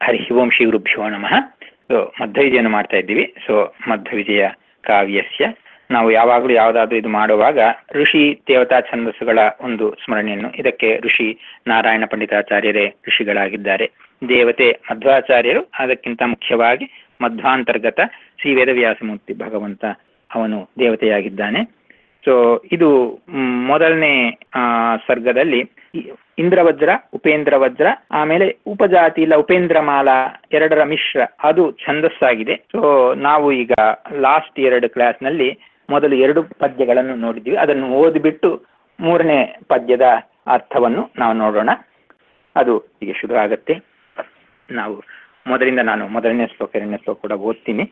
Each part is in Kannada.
ಹರಿ ಓಂ ಶ್ರೀ ಗುರುಭ್ಯೋ ನಮಃ ಸೊ ಮಧ್ವವಿಜಯನ್ನು ಮಾಡ್ತಾ ಇದ್ದೀವಿ ಸೊ ಮಧ್ವವಿಜಯ ಕಾವ್ಯಸ್ಯ ನಾವು ಯಾವಾಗಲೂ ಯಾವುದಾದ್ರೂ ಇದು ಮಾಡುವಾಗ ಋಷಿ ದೇವತಾ ಛಂದಸ್ಸುಗಳ ಒಂದು ಸ್ಮರಣೆಯನ್ನು ಇದಕ್ಕೆ ಋಷಿ ನಾರಾಯಣ ಪಂಡಿತಾಚಾರ್ಯರೇ ಋಷಿಗಳಾಗಿದ್ದಾರೆ ದೇವತೆ ಮಧ್ವಾಚಾರ್ಯರು ಅದಕ್ಕಿಂತ ಮುಖ್ಯವಾಗಿ ಮಧ್ವಾಂತರ್ಗತ ಶ್ರೀ ವೇದವ್ಯಾಸಮೂರ್ತಿ ಭಗವಂತ ಅವನು ದೇವತೆಯಾಗಿದ್ದಾನೆ ಸೊ ಇದು ಮ್, ಮೊದಲನೇ ಆ, ಸರ್ಗದಲ್ಲಿ ಇ- ಇಂದ್ರವಜ್ರ ಉಪೇಂದ್ರ ವಜ್ರ ಆಮೇಲೆ ಉಪಜಾತಿ ಇಲ್ಲ ಉಪೇಂದ್ರ ಮಾಲಾ ಎರಡರ ಮಿಶ್ರ ಅದು ಛಂದಸ್ಸಾಗಿದೆ ಸೊ ನಾವು ಈಗ ಲಾಸ್ಟ್ ಎರಡು ಕ್ಲಾಸ್ನಲ್ಲಿ ಮೊದಲು ಎರಡು ಪದ್ಯಗಳನ್ನು ನೋಡಿದ್ವಿ ಅದನ್ನು ಓದಿಬಿಟ್ಟು ಮೂರನೇ ಪದ್ಯದ ಅರ್ಥವನ್ನು ನಾವು ನೋಡೋಣ ಅದು ಈಗ ಶುರು ಆಗತ್ತೆ ನಾವು ಮೊದಲಿಂದ ನಾನು ಮೊದಲನೇ ಶ್ಲೋಕ ಎರಡನೇ ಶ್ಲೋಕ ಕೂಡ ಓದ್ತೀನಿ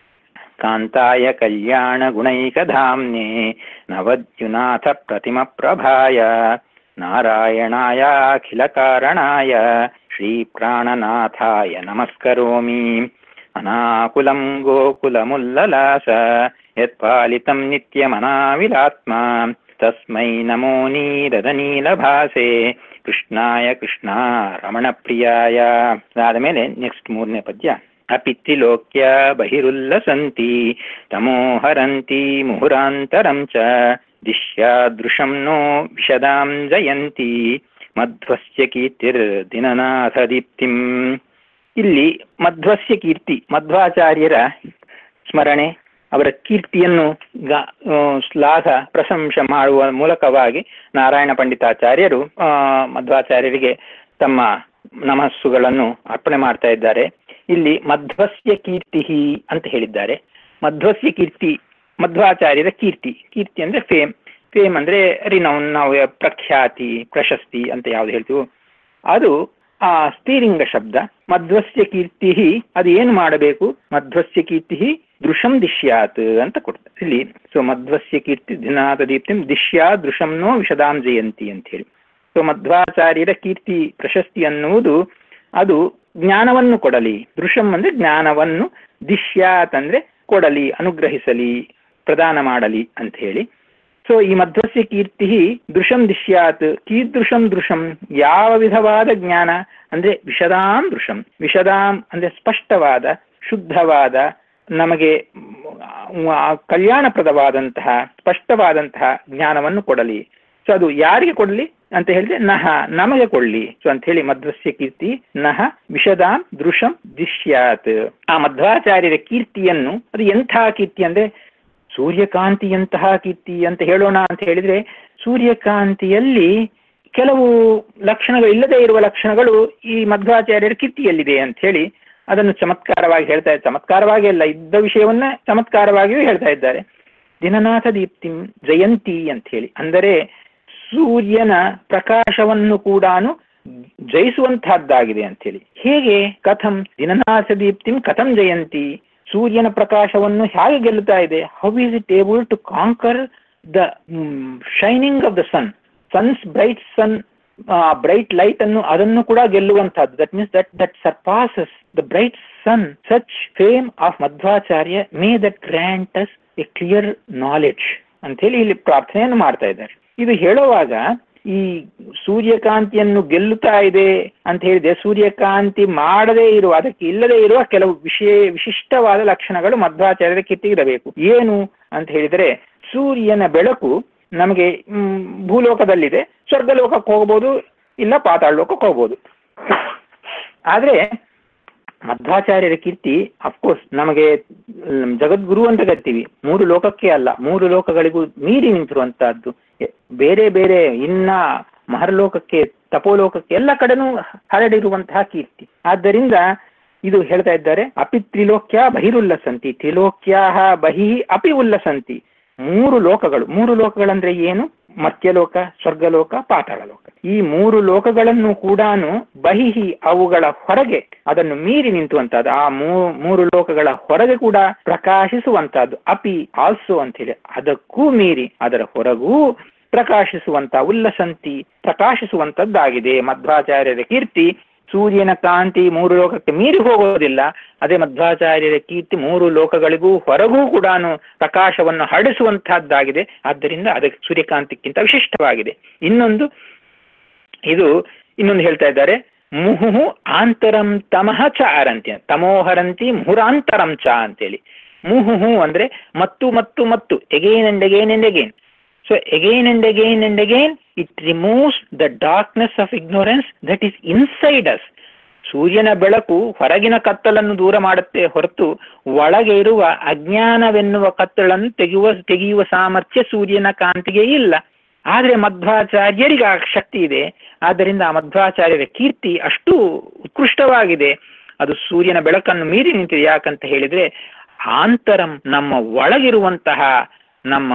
ಕಾಂತಾಯ ಕಲ್ಯಾಣ ಗುಣೈಕಧಾಮ್ನೆ ನವದ್ಯುನಾಥ ಪ್ರತಿಮ ಪ್ರಭಾಯ ನಾರಾಯಣಾಯ ಅಖಿಲ ಕಾರಣಾಯ ಶ್ರೀ ಪ್ರಾಣನಾಥಾಯ ನಮಸ್ಕರೋಮಿ ಅನಾಕುಲಂ ಗೋಕುಲಮುಲ್ಲಲಾಸ ಯತ್ಪಾಲಿತಂ ನಿತ್ಯಮನಾವಿಲಾತ್ಮ ತಸ್ಮೈ ನಮೋ ನೀರದನೀಲಭಾಸೆ ಕೃಷ್ಣಾಯ ಕೃಷ್ಣ ರಮಣ ಪ್ರಿಯಾಯ ಅದಾದ ಮೇಲೆ ನೆಕ್ಸ್ಟ್ ಮೂರನೇ ಪದ್ಯ ಅಪಿ ತ್ರಿಲೋಕ್ಯ ಬಹಿರುಲ್ಲಸಂತಿ ತಮೋಹರಂತಿ ಮುಹುರಾಂತರಂ ಚ ದಿಶ್ಯಾದೃಶಂ ನೋ ವಿಶದಾಂ ಜಯಂತಿ ಮಧ್ವಸ್ಯ ಕೀರ್ತಿರ್ದಿನನಾಥ ದೀಪ್ತಿಂ ಇಲ್ಲಿ ಮಧ್ವಸ್ಯ ಕೀರ್ತಿ ಮಧ್ವಾಚಾರ್ಯರ ಸ್ಮರಣೆ ಅವರ ಕೀರ್ತಿಯನ್ನು ಗ- ಆ, ಶ್ಲಾಘ ಪ್ರಶಂಸೆ ಮಾಡುವ ಮೂಲಕವಾಗಿ ನಾರಾಯಣ ಪಂಡಿತಾಚಾರ್ಯರು ಆ, ಮಧ್ವಾಚಾರ್ಯರಿಗೆ ತಮ್ಮ ನಮಸ್ಸುಗಳನ್ನು ಅರ್ಪಣೆ ಮಾಡ್ತಾ ಇದ್ದಾರೆ ಇಲ್ಲಿ ಮಧ್ವಸ್ಯ ಕೀರ್ತಿ ಅಂತ ಹೇಳಿದ್ದಾರೆ ಮಧ್ವಸ್ಯ ಕೀರ್ತಿ ಮಧ್ವಾಚಾರ್ಯರ ಕೀರ್ತಿ ಕೀರ್ತಿ ಅಂದ್ರೆ ಫೇಮ್ ಫೇಮ್ ಅಂದ್ರೆ ರಿನೌನ್ ನಾವು ಪ್ರಖ್ಯಾತಿ ಪ್ರಶಸ್ತಿ ಅಂತ ಯಾವ್ದು ಹೇಳ್ತೀವೋ ಅದು ಆ ಸ್ತ್ರೀಲಿಂಗ ಶಬ್ದ ಮಧ್ವಸ್ಯ ಕೀರ್ತಿ ಅದು ಏನು ಮಾಡಬೇಕು ಮಧ್ವಸ್ಯ ಕೀರ್ತಿ ದೃಶಂ ದಿಶ್ಯಾತ್ ಅಂತ ಕೊಡ್ತಾರೆ ಇಲ್ಲಿ ಸೊ ಮಧ್ವಸ್ಯ ಕೀರ್ತಿ ದಿನಾಥ ದೀಪ್ತಿಂ ದಿಶ್ಯಾ ದೃಶಂನೋ ವಿಶದಾಂ ಜಯಂತಿ ಅಂತ ಹೇಳಿ ಸೊ ಮಧ್ವಾಚಾರ್ಯರ ಕೀರ್ತಿ ಪ್ರಶಸ್ತಿ ಅನ್ನುವುದು ಅದು ಜ್ಞಾನವನ್ನು ಕೊಡಲಿ ದೃಶಂ ಅಂದ್ರೆ ಜ್ಞಾನವನ್ನು ದಿಶ್ಯಾತ್ ಅಂದ್ರೆ ಕೊಡಲಿ ಅನುಗ್ರಹಿಸಲಿ ಪ್ರದಾನ ಮಾಡಲಿ ಅಂತ ಹೇಳಿ ಸೊ ಈ ಮಧ್ವಸ್ಯ ಕೀರ್ತಿ ದೃಶಂ ದಿಶ್ಯಾತ್ ಕೀದೃಶಂ ದೃಶಂ ಯಾವ ವಿಧವಾದ ಜ್ಞಾನ ಅಂದ್ರೆ ವಿಶದಾಂ ದೃಶಂ ವಿಶದಾಂ ಅಂದ್ರೆ ಸ್ಪಷ್ಟವಾದ ಶುದ್ಧವಾದ ನಮಗೆ ಮ್, ಆ, ಕಲ್ಯಾಣಪ್ರದವಾದಂತಹ ಸ್ಪಷ್ಟವಾದಂತಹ ಜ್ಞಾನವನ್ನು ಕೊಡಲಿ ಸೊ ಅದು ಯಾರಿಗೆ ಕೊಡಲಿ ಅಂತ ಹೇಳಿದ್ರೆ ನಹ ನಮಗೆ ಕೊಡ್ಲಿ ಸೊ ಅಂತ ಹೇಳಿ ಮಧ್ವಸ್ಯ ಕೀರ್ತಿ ನಹ ವಿಶದಾಂ ದೃಶಂ ದಿಶ್ಯಾತ್ ಆ ಮಧ್ವಾಚಾರ್ಯರ ಕೀರ್ತಿಯನ್ನು ಅದು ಎಂಥ ಕೀರ್ತಿ ಅಂದ್ರೆ ಸೂರ್ಯಕಾಂತಿಯಂತಹ ಕೀರ್ತಿ ಅಂತ ಹೇಳೋಣ ಅಂತ ಹೇಳಿದ್ರೆ ಸೂರ್ಯಕಾಂತಿಯಲ್ಲಿ ಕೆಲವು ಲಕ್ಷಣಗಳು ಇಲ್ಲದೆ ಇರುವ ಲಕ್ಷಣಗಳು ಈ ಮಧ್ವಾಚಾರ್ಯರ ಕೀರ್ತಿಯಲ್ಲಿದೆ ಅಂತ ಹೇಳಿ ಅದನ್ನು ಚಮತ್ಕಾರವಾಗಿ ಹೇಳ್ತಾ ಇದ್ದಾರೆ ಚಮತ್ಕಾರವಾಗಿ ಅಲ್ಲ ಇದ್ದ ವಿಷಯವನ್ನ ಚಮತ್ಕಾರವಾಗಿಯೂ ಹೇಳ್ತಾ ಇದ್ದಾರೆ ದಿನನಾಥ ದೀಪ್ತಿ ಜಯಂತಿ ಅಂತ ಹೇಳಿ ಅಂದರೆ ಸೂರ್ಯನ ಪ್ರಕಾಶವನ್ನು ಕೂಡ ಜಯಿಸುವಂತಹದ್ದಾಗಿದೆ ಅಂತ ಹೇಳಿ ಹೇಗೆ ಕಥಂ ದಿನನಾಥ ದೀಪ್ತಿಂ ಕಥಂ ಜಯಂತಿ ಸೂರ್ಯನ ಪ್ರಕಾಶವನ್ನು ಹೇಗೆ ಗೆಲ್ಲುತ್ತಾ ಇದೆ how is it able to conquer the shining of the sun sun's bright sun bright light ಅನ್ನು ಅದನ್ನು ಕೂಡ ಗೆಲ್ಲುವಂತಹದ್ದು that means that that surpasses the bright sun such fame of Madhvacharya may that grants a clear knowledge ಅಂತ ಹೇಳಿ ಇಲ್ಲಿ ಪ್ರಾರ್ಥನೆಯನ್ನು ಮಾಡ್ತಾ ಇದ್ದಾರೆ ಇದು ಹೇಳುವಾಗ ಈ ಸೂರ್ಯಕಾಂತಿಯನ್ನು ಗೆಲ್ಲುತ್ತಾ ಇದೆ ಅಂತ ಹೇಳಿದೆ ಸೂರ್ಯಕಾಂತಿ ಮಾಡದೇ ಇರುವ ಅದಕ್ಕೆ ಇಲ್ಲದೆ ಇರುವ ಕೆಲವು ವಿಶೇ ವಿಶಿಷ್ಟವಾದ ಲಕ್ಷಣಗಳು ಮಧ್ವಾಚಾರ್ಯರ ಕಿತ್ತಿಗಿರಬೇಕು ಏನು ಅಂತ ಹೇಳಿದರೆ ಸೂರ್ಯನ ಬೆಳಕು ನಮಗೆ ಮ್, ಭೂಲೋಕದಲ್ಲಿದೆ ಸ್ವರ್ಗಲೋಕಕ್ಕೆ ಹೋಗ್ಬೋದು ಇಲ್ಲ ಪಾತಾಳ ಲೋಕಕ್ಕೆ ಹೋಗ್ಬೋದು ಆದ್ರೆ ಮಧ್ವಾಚಾರ್ಯರ ಕೀರ್ತಿ ಅಫ್ಕೋರ್ಸ್ ನಮಗೆ ಮ್, ಜಗದ್ಗುರು ಅಂತ ಕರಿತೀವಿ ಮೂರು ಲೋಕಕ್ಕೆ ಅಲ್ಲ ಮೂರು ಲೋಕಗಳಿಗೂ ಮೀರಿ ನಿಂತಿರುವಂತಹದ್ದು ಎ- ಬೇರೆ ಬೇರೆ ಇನ್ನ ಮಹರ್ಲೋಕಕ್ಕೆ ತಪೋಲೋಕಕ್ಕೆ ಎಲ್ಲ ಕಡೆನೂ ಹರಡಿರುವಂತಹ ಕೀರ್ತಿ ಆದ್ದರಿಂದ ಇದು ಹೇಳ್ತಾ ಇದ್ದಾರೆ ಅಪಿ ತ್ರಿಲೋಕ್ಯ ಬಹಿರುಲ್ಲಸಂತಿ ತ್ರಿಲೋಕ್ಯಾ ಬಹಿ ಅಪಿ ಉಲ್ಲಸಂತಿ ಮೂರು ಲೋಕಗಳು ಮೂರು ಲೋಕಗಳಂದ್ರೆ ಏನು ಮರ್ತ್ಯಲೋಕ ಸ್ವರ್ಗಲೋಕ ಪಾತಾಳ ಲೋಕ ಈ ಮೂರು ಲೋಕಗಳನ್ನು ಕೂಡ ಬಹಿಹಿ ಅವುಗಳ ಹೊರಗೆ ಅದನ್ನು ಮೀರಿ ನಿಂತುವಂತಹದ್ದು ಆ ಮೂ- ಮೂರು ಲೋಕಗಳ ಹೊರಗೆ ಕೂಡ ಪ್ರಕಾಶಿಸುವಂತಹದ್ದು ಅಪಿ ಆಲ್ಸೋ ಅಂತ ಹೇಳಿ ಅದಕ್ಕೂ ಮೀರಿ ಅದರ ಹೊರಗೂ ಪ್ರಕಾಶಿಸುವಂತ ಉಲ್ಲಸಂತಿ ಪ್ರಕಾಶಿಸುವಂತದ್ದಾಗಿದೆ ಮಧ್ವಾಚಾರ್ಯರ ಕೀರ್ತಿ ಸೂರ್ಯನ ಕಾಂತಿ ಮೂರು ಲೋಕಕ್ಕೆ ಮೀರಿ ಹೋಗೋದಿಲ್ಲ ಅದೇ ಮಧ್ವಾಚಾರ್ಯರ ಕೀರ್ತಿ ಮೂರು ಲೋಕಗಳಿಗೂ ಹೊರಗೂ ಕೂಡ ಪ್ರಕಾಶವನ್ನು ಹರಡಿಸುವಂತಹದ್ದಾಗಿದೆ ಆದ್ದರಿಂದ ಅದಕ್ಕೆ ಸೂರ್ಯಕಾಂತಿಕ್ಕಿಂತ ವಿಶಿಷ್ಟವಾಗಿದೆ ಇನ್ನೊಂದು ಇದು ಇನ್ನೊಂದು ಹೇಳ್ತಾ ಇದ್ದಾರೆ ಮುಹು ಆಂತರಂ ತಮಃ ಚ ಹರಂತಿ ತಮೋಹರಂತಿ ಮುಹುರಾಂತರಂ ಚ ಅಂತೇಳಿ ಮುಹುಹು ಅಂದ್ರೆ ಮತ್ತು ಮತ್ತು ಮತ್ತು again and again and again so again and again and again it removes the darkness of ignorance that is inside us ಸೂರ್ಯನ ಬೆಳಕು ಹೊರಗಿನ ಕತ್ತಲನ್ನು ದೂರ ಮಾಡುತ್ತೆ ಹೊರತು ಒಳಗೆ ಇರುವ ಅಜ್ಞಾನವೆನ್ನುವ ಕತ್ತಲನ್ನು ತೆಗೆಯುವ ತೆಗೆಯುವ ಸಾಮರ್ಥ್ಯ ಸೂರ್ಯನ ಕಾಂತಿಗೆ ಇಲ್ಲ ಆದರೆ ಮಧ್ವಾಚಾರ್ಯರಿಗೆ ಆ ಶಕ್ತಿ ಇದೆ ಆದ್ದರಿಂದ ಆ ಮಧ್ವಾಚಾರ್ಯರ ಕೀರ್ತಿ ಅಷ್ಟು ಉತ್ಕೃಷ್ಟವಾಗಿದೆ ಅದು ಸೂರ್ಯನ ಬೆಳಕನ್ನು ಮೀರಿ ನಿಂತಿದೆ ಯಾಕಂತ ಹೇಳಿದ್ರೆ ಆಂತರಂ ನಮ್ಮ ಒಳಗಿರುವಂತಹ ನಮ್ಮ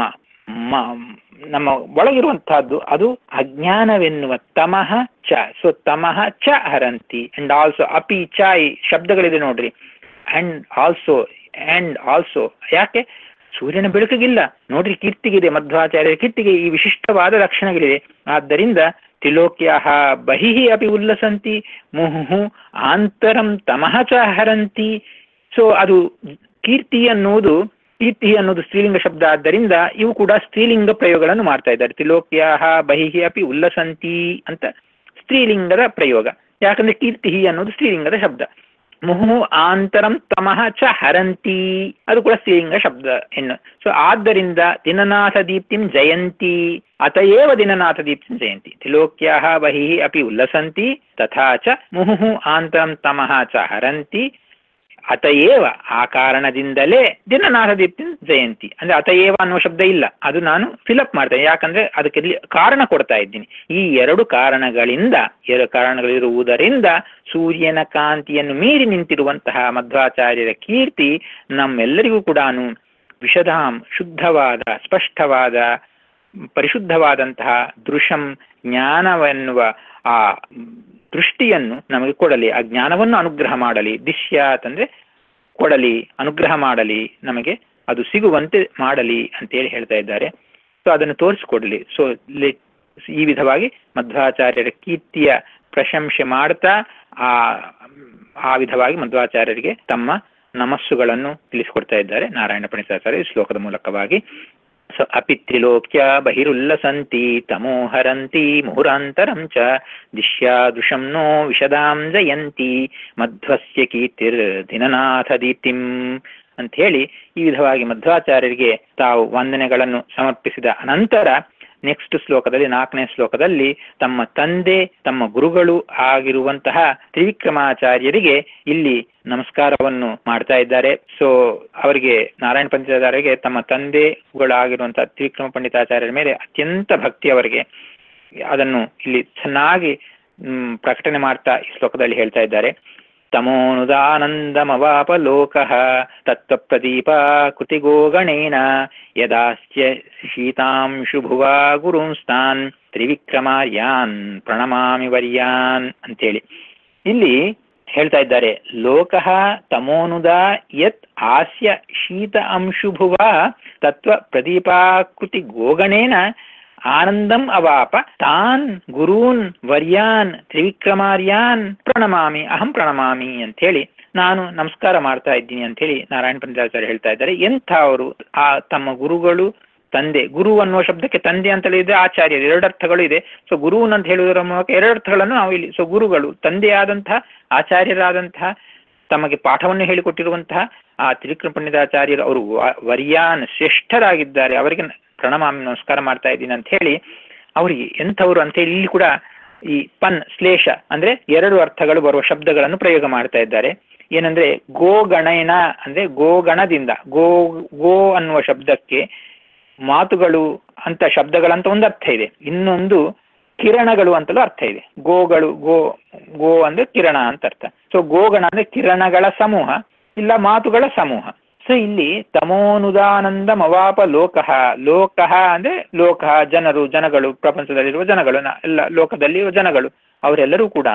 ನಮ್ಮ ಒಳಗಿರುವಂತಹದ್ದು ಅದು ಅಜ್ಞಾನವೆನ್ನುವ ತಮಃ ಚ ಸೊ ತಮಃ ಚ ಹರಂತಿ ಅಂಡ್ ಆಲ್ಸೋ ಅಪಿ ಚ ಈ ಶಬ್ದಗಳಿದೆ ನೋಡ್ರಿ ಅಂಡ್ ಆಲ್ಸೋ ಅಂಡ್ ಆಲ್ಸೋ ಯಾಕೆ ಸೂರ್ಯನ ಬೆಳಕಿಗಿಲ್ಲ ನೋಡ್ರಿ ಕೀರ್ತಿಗಿದೆ ಮಧ್ವಾಚಾರ್ಯರ ಕೀರ್ತಿಗೆ ಈ ವಿಶಿಷ್ಟವಾದ ಲಕ್ಷಣಗಳಿದೆ ಆದ್ದರಿಂದ ತ್ರಿಲೋಕ್ಯ ಬಹಿಃ ಅಪಿ ಉಲ್ಲಸಂತಿ ಮುಹು ಆಂತರಂ ತಮಃ ಚ ಹರಂತಿ ಸೊ ಅದು ಕೀರ್ತಿ ಅನ್ನುವುದು ಕೀರ್ತಿ ಅನ್ನೋದು ಸ್ತ್ರೀಲಿಂಗ ಶಬ್ದ ಆದ್ದರಿಂದ ಇವು ಕೂಡ ಸ್ತ್ರೀಲಿಂಗ ಪ್ರಯೋಗಗಳನ್ನು ಮಾಡ್ತಾ ಇದ್ದಾರೆ ತ್ರಿಲೋಕ್ಯ ಬಹಿಃ ಅಪಿ ಉಲ್ಲಸಂತಿ ಅಂತ ಸ್ತ್ರೀಲಿಂಗದ ಪ್ರಯೋಗ ಯಾಕಂದ್ರೆ ಕೀರ್ತಿ ಅನ್ನೋದು ಸ್ತ್ರೀಲಿಂಗದ ಶಬ್ದ ಮುಹು ಆಂತರಂ ತಮಃ ಚ ಹರಂತಿ ಅದು ಕೂಡ ಸ್ತ್ರೀಲಿಂಗ ಶಬ್ದ ಎನ್ನು ಸೊ ಆದ್ದರಿಂದ ದಿನನಾಥ ದೀಪ್ತಿಂ ಜಯಂತಿ ಅತಯೇವ ದಿನನಾಥ ದೀಪ್ತಿಂ ಜಯಂತಿ ತ್ರಿಲೋಕ್ಯ ಬಹಿಃ ಅಪಿ ಉಲ್ಲಸಂತಿ ತಥಾ ಚ ಮುಹು ಆಂತರಂ ತಮಃ ಚ ಹರಂತಿ ಅತಯೇವ ಆ ಕಾರಣದಿಂದಲೇ ದಿನನಾಥ ದೀಪ್ತಿಂ ಜಯಂತಿ ಅಂದ್ರೆ ಅತಯೇವ ಅನ್ನೋ ಶಬ್ದ ಇಲ್ಲ ಅದು ನಾನು ಫಿಲಪ್ ಮಾಡ್ತೇನೆ ಯಾಕಂದ್ರೆ ಅದಕ್ಕೆ ಇಲ್ಲಿ ಕಾರಣ ಕೊಡ್ತಾ ಇದ್ದೀನಿ ಈ ಎರಡು ಕಾರಣಗಳಿಂದ ಎರಡು ಕಾರಣಗಳಿರುವುದರಿಂದ ಸೂರ್ಯನ ಕಾಂತಿಯನ್ನು ಮೀರಿ ನಿಂತಿರುವಂತಹ ಮಧ್ವಾಚಾರ್ಯರ ಕೀರ್ತಿ ನಮ್ಮೆಲ್ಲರಿಗೂ ಕೂಡ ವಿಷಧಾಂ ಶುದ್ಧವಾದ ಸ್ಪಷ್ಟವಾದ ಪರಿಶುದ್ಧವಾದಂತಹ ದೃಶಂ ಜ್ಞಾನವೆನ್ನುವ ಆ ದೃಷ್ಟಿಯನ್ನು ನಮಗೆ ಕೊಡಲಿ ಆ ಜ್ಞಾನವನ್ನು ಅನುಗ್ರಹ ಮಾಡಲಿ ದಿಶ್ಯಾತ್ ಅಂದ್ರೆ ಕೊಡಲಿ ಅನುಗ್ರಹ ಮಾಡಲಿ ನಮಗೆ ಅದು ಸಿಗುವಂತೆ ಮಾಡಲಿ ಅಂತೇಳಿ ಹೇಳ್ತಾ ಇದ್ದಾರೆ ಸೊ ಅದನ್ನು ತೋರಿಸಿಕೊಡಲಿ ಸೊ ಈ ವಿಧವಾಗಿ ಮಧ್ವಾಚಾರ್ಯರ ಕೀರ್ತಿಯ ಪ್ರಶಂಸೆ ಮಾಡ್ತಾ ಆ ಆ ವಿಧವಾಗಿ ಮಧ್ವಾಚಾರ್ಯರಿಗೆ ತಮ್ಮ ನಮಸ್ಸುಗಳನ್ನು ತಿಳಿಸಿಕೊಡ್ತಾ ಇದ್ದಾರೆ ನಾರಾಯಣ ಪಂಡಿತಾಚಾರ್ಯ ಈ ಶ್ಲೋಕದ ಮೂಲಕವಾಗಿ ಸ ಅಪಿ ತ್ರಿಲೋಕ್ಯ ಬಹಿರುಲ್ಲಸಂತಿ ತಮೋಹರಂತಿ ಮುಹುರಾಂತರಂ ಚ ದಿಶ್ಯಾದೃಶಂ ನೋ ವಿಶದಾಂ ಜಯಂತಿ ಮಧ್ವಸ್ಯ ಕೀರ್ತಿರ್ ದಿನನಾಥ ದೀಪ್ತಿಂ ಅಂತ ಹೇಳಿ ಈ ವಿಧವಾಗಿ ಮಧ್ವಾಚಾರ್ಯರಿಗೆ ತಾವು ವಂದನೆಗಳನ್ನು ಸಮರ್ಪಿಸಿದ ಅನಂತರ ನೆಕ್ಸ್ಟ್ ಶ್ಲೋಕದಲ್ಲಿ ನಾಲ್ಕನೇ ಶ್ಲೋಕದಲ್ಲಿ ತಮ್ಮ ತಂದೆ ತಮ್ಮ ಗುರುಗಳು ಆಗಿರುವಂತಹ ತ್ರಿವಿಕ್ರಮಾಚಾರ್ಯರಿಗೆ ಇಲ್ಲಿ ನಮಸ್ಕಾರವನ್ನು ಮಾಡ್ತಾ ಇದ್ದಾರೆ ಸೊ ಅವರಿಗೆ ನಾರಾಯಣ ಪಂಡಿತಾಚಾರ್ಯರಿಗೆ ತಮ್ಮ ತಂದೆಗಳಾಗಿರುವಂತಹ ತ್ರಿವಿಕ್ರಮ ಪಂಡಿತಾಚಾರ್ಯರ ಮೇಲೆ ಅತ್ಯಂತ ಭಕ್ತಿ ಅವರಿಗೆ ಅದನ್ನು ಇಲ್ಲಿ ಚೆನ್ನಾಗಿ ಪ್ರಕಟಣೆ ಮಾಡ್ತಾ ಈ ಶ್ಲೋಕದಲ್ಲಿ ಹೇಳ್ತಾ ಇದ್ದಾರೆ ತಮೋನುದಾನಂದಮವಾಪ ಲೋಕಃ ತತ್ವಪ್ರದೀಪ ಕೃತಿಗೋಗಣೇನ ಯದಾಸ್ಯ ಶೀತಾಂಶುಭುವಾ ಗುರುಂಸ್ತಾನ್ ತ್ರಿವಿಕ್ರಮಾರ್ಯಾನ್ ಪ್ರಣಮಾಮಿ ವರ್ಯಾನ್ ಅಂತೇಳಿ ಇಲ್ಲಿ ಹೇಳ್ತಾ ಇದ್ದಾರೆ ಲೋಕಃ ತಮೋನುದ ಯತ್ ಆಸ್ಯ ಶೀತ ಅಂಶುಭುವ ತತ್ವ ಪ್ರದೀಪಾಕೃತಿ ಗೋಗಣೇನ ಆನಂದಂ ಅವಾಪ ತಾನ್ ಗುರೂನ್ ವರ್ಯಾನ್ ತ್ರಿವಿಕ್ರಮಾರ್ಯಾನ್ ಪ್ರಣಮಾಮಿ ಅಹಂ ಪ್ರಣಮಾಮಿ ಅಂತ ಹೇಳಿ ನಾನು ನಮಸ್ಕಾರ ಮಾಡ್ತಾ ಇದ್ದೀನಿ ಅಂತ ಹೇಳಿ ನಾರಾಯಣ ಪಂಡಿತಾಚಾರ್ಯ ಹೇಳ್ತಾ ಇದ್ದಾರೆ ಎಂಥ ಅವರು ಆ ತಮ್ಮ ಗುರುಗಳು ತಂದೆ ಗುರು ಅನ್ನುವ ಶಬ್ದಕ್ಕೆ ತಂದೆ ಅಂತಲೇ ಇದೆ ಆಚಾರ್ಯರು ಎರಡು ಅರ್ಥಗಳು ಇದೆ ಸೊ ಗುರು ಅಂತ ಹೇಳುವುದರ ಮೂಲಕ ಎರಡು ಅರ್ಥಗಳನ್ನು ನಾವು ಇಲ್ಲಿ ಸೊ ಗುರುಗಳು ತಂದೆಯಾದಂತಹ ಆಚಾರ್ಯರಾದಂತಹ ತಮಗೆ ಪಾಠವನ್ನು ಹೇಳಿಕೊಟ್ಟಿರುವಂತಹ ಆ ತ್ರಿವಿಕ್ರಮ ಪಂಡಿತಾಚಾರ್ಯರು ಅವರು ವರ್ಯಾನ್ ಶ್ರೇಷ್ಠರಾಗಿದ್ದಾರೆ ಅವರಿಗೆ ಪ್ರಣಮಾಮಿ ನಮಸ್ಕಾರ ಮಾಡ್ತಾ ಇದ್ದೀನಿ ಅಂತ ಹೇಳಿ ಅವರಿಗೆ ಎಂಥವ್ರು ಅಂತ ಹೇಳಿ ಇಲ್ಲಿ ಕೂಡ ಈ ಪನ್ ಶ್ಲೇಷ ಅಂದ್ರೆ ಎರಡು ಅರ್ಥಗಳು ಬರುವ ಶಬ್ದಗಳನ್ನು ಪ್ರಯೋಗ ಮಾಡ್ತಾ ಇದ್ದಾರೆ ಏನಂದ್ರೆ ಗೋಗಣನ ಅಂದ್ರೆ ಗೋಗಣದಿಂದ ಗೋ ಗೋ ಅನ್ನುವ ಶಬ್ದಕ್ಕೆ ಮಾತುಗಳು ಅಂತ ಶಬ್ದಗಳಂತ ಒಂದು ಅರ್ಥ ಇದೆ ಇನ್ನೊಂದು ಕಿರಣಗಳು ಅಂತಲೂ ಅರ್ಥ ಇದೆ ಗೋಗಳು ಗೋ ಗೋ ಅಂದ್ರೆ ಕಿರಣ ಅಂತ ಅರ್ಥ ಸೊ ಗೋಗಣ ಅಂದ್ರೆ ಕಿರಣಗಳ ಸಮೂಹ ಇಲ್ಲ ಮಾತುಗಳ ಸಮೂಹ ಸೊ ಇಲ್ಲಿ ತಮೋನುದಾನಂದ ಮವಾಪ ಲೋಕಃ ಲೋಕಃ ಅಂದ್ರೆ ಲೋಕಃ ಜನರು ಜನಗಳು ಪ್ರಪಂಚದಲ್ಲಿರುವ ಜನಗಳು ಎಲ್ಲ ಲೋಕದಲ್ಲಿರುವ ಜನಗಳು ಅವರೆಲ್ಲರೂ ಕೂಡ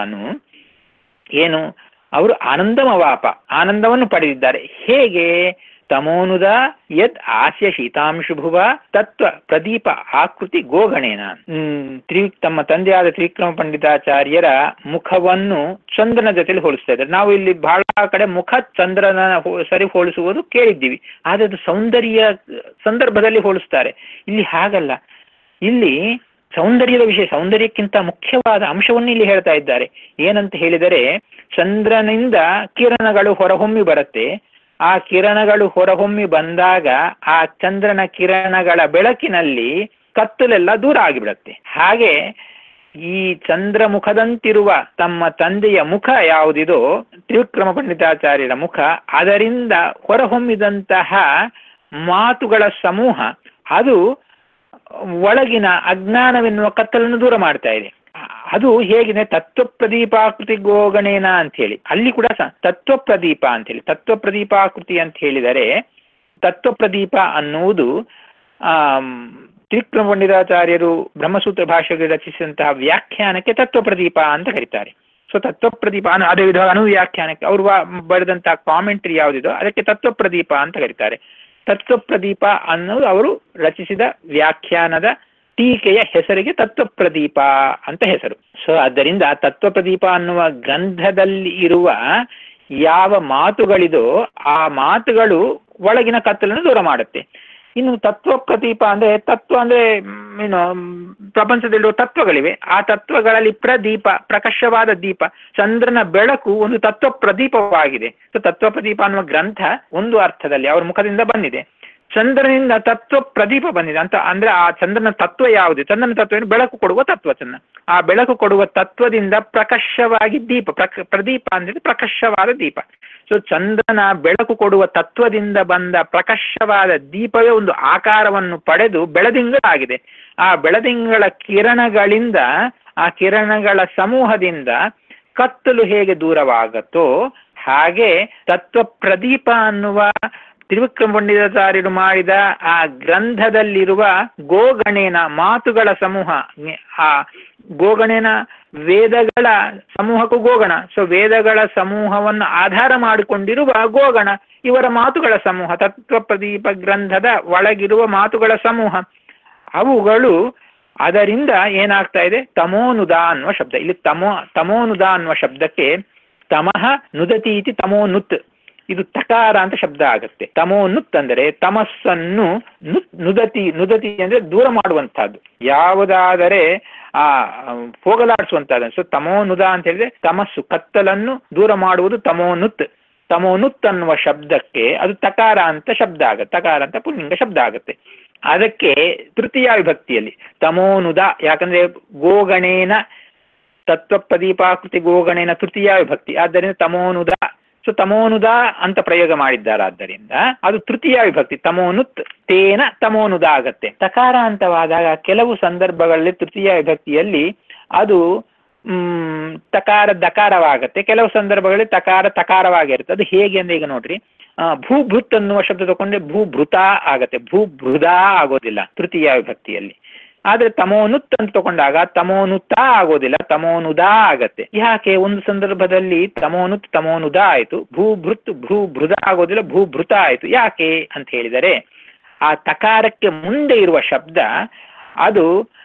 ಏನು ಅವರು ಆನಂದಮವಾಪ ಆನಂದವನ್ನು ಪಡೆದಿದ್ದಾರೆ ಹೇಗೆ ತಮೋನುದ ಯದ್ ಆಸ್ಯ ಶೀತಾಂಶುಭುವ ತತ್ವ ಪ್ರದೀಪ ಆಕೃತಿ ಗೋಗಣೇನ ತ್ರಿ ತಮ್ಮ ತಂದೆಯಾದ ತ್ರಿವಿಕ್ರಮ ಪಂಡಿತಾಚಾರ್ಯರ ಮುಖವನ್ನು ಚಂದ್ರನ ಜೊತೆಲಿ ಹೋಲಿಸ್ತಾ ಇದ್ದಾರೆ ನಾವು ಇಲ್ಲಿ ಬಹಳ ಕಡೆ ಮುಖ ಚಂದ್ರನ ಸರಿ ಹೋಲಿಸುವುದು ಕೇಳಿದ್ದೀವಿ ಆದರೆ ಅದು ಸೌಂದರ್ಯ ಸಂದರ್ಭದಲ್ಲಿ ಹೋಲಿಸ್ತಾರೆ ಇಲ್ಲಿ ಹಾಗಲ್ಲ ಇಲ್ಲಿ ಸೌಂದರ್ಯದ ವಿಷಯ ಸೌಂದರ್ಯಕ್ಕಿಂತ ಮುಖ್ಯವಾದ ಅಂಶವನ್ನು ಇಲ್ಲಿ ಹೇಳ್ತಾ ಇದ್ದಾರೆ ಏನಂತ ಹೇಳಿದರೆ ಚಂದ್ರನಿಂದ ಕಿರಣಗಳು ಹೊರಹೊಮ್ಮಿ ಬರುತ್ತೆ ಆ ಕಿರಣಗಳು ಹೊರಹೊಮ್ಮಿ ಬಂದಾಗ ಆ ಚಂದ್ರನ ಕಿರಣಗಳ ಬೆಳಕಿನಲ್ಲಿ ಕತ್ತಲೆಲ್ಲ ದೂರ ಆಗಿಬಿಡತ್ತೆ ಹಾಗೆ ಈ ಚಂದ್ರ ಮುಖದಂತಿರುವ ತಮ್ಮ ತಂದೆಯ ಮುಖ ಯಾವುದಿದೋ ತ್ರಿವಿಕ್ರಮ ಪಂಡಿತಾಚಾರ್ಯರ ಮುಖ ಅದರಿಂದ ಹೊರಹೊಮ್ಮಿದಂತಹ ಮಾತುಗಳ ಸಮೂಹ ಅದು ಒಳಗಿನ ಅಜ್ಞಾನವೆನ್ನುವ ಕತ್ತಲನ್ನು ದೂರ ಮಾಡ್ತಾ ಇದೆ ಅದು ಹೇಗಿದೆ ತತ್ವ ಪ್ರದೀಪಾಕೃತಿ ಗೋಗಣೇನ ಅಂತ ಹೇಳಿ ಅಲ್ಲಿ ಕೂಡ ಸ ತತ್ವ ಪ್ರದೀಪ ಅಂತ ಹೇಳಿ ತತ್ವ ಪ್ರದೀಪಾಕೃತಿ ಅಂತ ಹೇಳಿದರೆ ತತ್ವ ಪ್ರದೀಪ ಅನ್ನುವುದು ತ್ರಿವಿಕ್ರಮ ಪಂಡಿತಾಚಾರ್ಯರು ಬ್ರಹ್ಮಸೂತ್ರ ಭಾಷೆಗೆ ರಚಿಸಿದಂತಹ ವ್ಯಾಖ್ಯಾನಕ್ಕೆ ತತ್ವ ಪ್ರದೀಪ ಅಂತ ಕರೀತಾರೆ ಸೊ ತತ್ವ ಪ್ರದೀಪ ಅನು ಅದೇ ವಿಧ ಅನುವ್ಯಾಖ್ಯಾನಕ್ಕೆ ಅವರು ಬರೆದಂತಹ ಕಾಮೆಂಟ್ರಿ ಯಾವುದಿದೋ ಅದಕ್ಕೆ ತತ್ವ ಪ್ರದೀಪ ಅಂತ ಕರೀತಾರೆ ತತ್ವ ಪ್ರದೀಪ ಅನ್ನೋದು ಅವರು ರಚಿಸಿದ ವ್ಯಾಖ್ಯಾನದ ಟೀಕೆಯ ಹೆಸರಿಗೆ ತತ್ವ ಪ್ರದೀಪ ಅಂತ ಹೆಸರು ಸೊ ಆದ್ದರಿಂದ ತತ್ವ ಪ್ರದೀಪ ಅನ್ನುವ ಗ್ರಂಥದಲ್ಲಿ ಇರುವ ಯಾವ ಮಾತುಗಳಿದೋ ಆ ಮಾತುಗಳು ಒಳಗಿನ ಕತ್ತಲನ್ನು ದೂರ ಮಾಡುತ್ತೆ ಇನ್ನು ತತ್ವ ಪ್ರದೀಪ ಅಂದ್ರೆ ತತ್ವ ಅಂದ್ರೆ ಏನು ಪ್ರಪಂಚದಲ್ಲಿರುವ ತತ್ವಗಳಿವೆ ಆ ತತ್ವಗಳಲ್ಲಿ ಪ್ರದೀಪ ಪ್ರಕಾಶವಾದ ದೀಪ ಚಂದ್ರನ ಬೆಳಕು ಒಂದು ತತ್ವ ಪ್ರದೀಪವಾಗಿದೆ ಸೊ ತತ್ವ ಪ್ರದೀಪ ಅನ್ನುವ ಗ್ರಂಥ ಒಂದು ಅರ್ಥದಲ್ಲಿ ಅವರ ಮುಖದಿಂದ ಬಂದಿದೆ ಚಂದ್ರನಿಂದ ತತ್ವ ಪ್ರದೀಪ ಬಂದಿದೆ ಅಂತ ಅಂದ್ರೆ ಆ ಚಂದ್ರನ ತತ್ವ ಯಾವುದು ಚಂದ್ರನ ತತ್ವ ಏನು ಬೆಳಕು ಕೊಡುವ ತತ್ವ ಚಂದ್ರ ಆ ಬೆಳಕು ಕೊಡುವ ತತ್ವದಿಂದ ಪ್ರಕಾಶವಾಗಿ ದೀಪ ಪ್ರಕ ಪ್ರದೀಪ ಅಂದ್ರೆ ಪ್ರಕಾಶವಾದ ದೀಪ ಸೊ ಚಂದ್ರನ ಬೆಳಕು ಕೊಡುವ ತತ್ವದಿಂದ ಬಂದ ಪ್ರಕಾಶವಾದ ದೀಪವೇ ಒಂದು ಆಕಾರವನ್ನು ಪಡೆದು ಬೆಳದಿಂಗಳಾಗಿದೆ ಆ ಬೆಳದಿಂಗಳ ಕಿರಣಗಳಿಂದ ಆ ಕಿರಣಗಳ ಸಮೂಹದಿಂದ ಕತ್ತಲು ಹೇಗೆ ದೂರವಾಗತ್ತೋ ಹಾಗೆ ತತ್ವ ಪ್ರದೀಪ ಅನ್ನುವ ತ್ರಿವಿಕ್ರಮ ಪಂಡಿತಾಚಾರ್ಯರು ಮಾಡಿದ ಆ ಗ್ರಂಥದಲ್ಲಿರುವ ಗೋಗಣೇನ ಮಾತುಗಳ ಸಮೂಹ ಆ ಗೋಗಣೇನ ವೇದಗಳ ಸಮೂಹಕ್ಕೂ ಗೋಗಣ ಸೊ ವೇದಗಳ ಸಮೂಹವನ್ನು ಆಧಾರ ಮಾಡಿಕೊಂಡಿರುವ ಗೋಗಣ ಇವರ ಮಾತುಗಳ ಸಮೂಹ ತತ್ವ ಪ್ರದೀಪ ಗ್ರಂಥದ ಒಳಗಿರುವ ಮಾತುಗಳ ಸಮೂಹ ಅವುಗಳು ಅದರಿಂದ ಏನಾಗ್ತಾ ಇದೆ ತಮೋನುದ ಅನ್ನುವ ಶಬ್ದ ಇಲ್ಲಿ ತಮೋ ತಮೋನುದ ಅನ್ನುವ ಶಬ್ದಕ್ಕೆ ತಮಃ ನುದತಿ ಇತಿ ತಮೋನುತ್ ಇದು ತಕಾರ ಅಂತ ಶಬ್ದ ಆಗುತ್ತೆ ತಮೋನುತ್ ಅಂದರೆ ತಮಸ್ಸನ್ನು ನುದತಿ ನುದತಿ ಅಂದ್ರೆ ದೂರ ಮಾಡುವಂತಹದ್ದು ಯಾವುದಾದರೆ ಆ ಹೋಗಲಾಡಿಸುವಂತಹದ್ದು ಸೊ ತಮೋನುದ ಅಂತ ಹೇಳಿದ್ರೆ ತಮಸ್ಸು ಕತ್ತಲನ್ನು ದೂರ ಮಾಡುವುದು ತಮೋನುತ್ ತಮೋನುತ್ ಅನ್ನುವ ಶಬ್ದಕ್ಕೆ ಅದು ತಕಾರ ಅಂತ ಶಬ್ದ ಆಗುತ್ತೆ ತಕಾರ ಅಂತ ಪುಲ್ಲಿಂಗ ಶಬ್ದ ಆಗುತ್ತೆ ಅದಕ್ಕೆ ತೃತೀಯ ವಿಭಕ್ತಿಯಲ್ಲಿ ತಮೋನುದ ಯಾಕಂದ್ರೆ ಗೋಗಣೇನ ತತ್ವ ಪ್ರದೀಪಾಕೃತಿ ಗೋಗಣೇನ ತೃತೀಯ ವಿಭಕ್ತಿ ಆದ್ದರಿಂದ ತಮೋನುದ ಸೊ ತಮೋನುದ ಅಂತ ಪ್ರಯೋಗ ಮಾಡಿದ್ದಾರೆ ಆದ್ದರಿಂದ ಅದು ತೃತೀಯ ವಿಭಕ್ತಿ ತಮೋನುತ್ ತೇನ ತಮೋನುದ ಆಗತ್ತೆ ತಕಾರ ಅಂತವಾದಾಗ ಕೆಲವು ಸಂದರ್ಭಗಳಲ್ಲಿ ತೃತೀಯ ವಿಭಕ್ತಿಯಲ್ಲಿ ಅದು ಹ್ಮ್ ತಕಾರ ದಕಾರವಾಗತ್ತೆ ಕೆಲವು ಸಂದರ್ಭಗಳಲ್ಲಿ ತಕಾರ ತಕಾರವಾಗಿರುತ್ತೆ ಅದು ಹೇಗೆ ಅಂದ್ರೆ ಈಗ ನೋಡ್ರಿ ಭೂಭೃತ್ ಅನ್ನುವ ಶಬ್ದ ತಗೊಂಡ್ರೆ ಭೂಭೃತ ಆಗತ್ತೆ ಭೂಭೃದ ಆಗೋದಿಲ್ಲ ತೃತೀಯ ವಿಭಕ್ತಿಯಲ್ಲಿ ಆದ್ರೆ ತಮೋನುತ್ ಅಂತ ತಗೊಂಡಾಗ ತಮೋನುತ ಆಗೋದಿಲ್ಲ ತಮೋನುದ ಆಗತ್ತೆ ಯಾಕೆ ಒಂದು ಸಂದರ್ಭದಲ್ಲಿ ತಮೋನುತ್ ತಮೋನುದ ಆಯ್ತು ಭೂಭೃತ್ ಭೂಭೃದ ಆಗೋದಿಲ್ಲ ಭೂಭೃತ ಆಯ್ತು ಯಾಕೆ ಅಂತ ಹೇಳಿದರೆ ಆ ತಕಾರಕ್ಕೆ ಮುಂದೆ ಇರುವ ಶಬ್ದ ಅದು